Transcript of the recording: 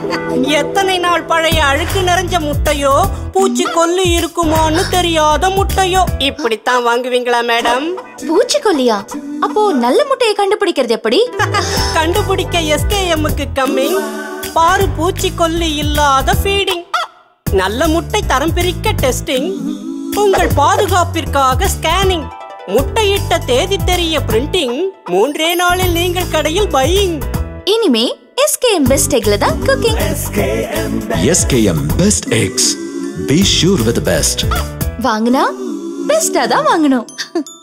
எத்தனை நாள் பழைய அழுக்கு நிறைஞ்ச முட்டையோ பூச்சி கொல்லி இருக்குமான்னு தெரியாத முட்டையோ இப்படித்தான் வாங்குவீங்களா மேடம் பூச்சிக்கொல்லியா அப்போ நல்ல முட்டையை கண்டுபிடிக்கிறது எப்படி கண்டுபிடிக்க எஸ்கேஎம்முக்கு கம்மிங் பாரு பூச்சி கொல்லி இல்லாத ஃபீடிங் நல்ல முட்டை தரம் பிரிக்க டெஸ்டிங் உங்கள் பாதுகாப்பிற்காக ஸ்கேனிங் முட்டையிட்ட தேதி தெரிய பிரிண்டிங் மூன்றே நாளில் நீங்கள் கடையில் பையிங் இனிமே எஸ்கேஎம் பெஸ்ட் எக்ல தான் cooking SKM Best Eggs. Be sure with the best. வாங்குனா பெஸ்டா தான் வாங்கணும்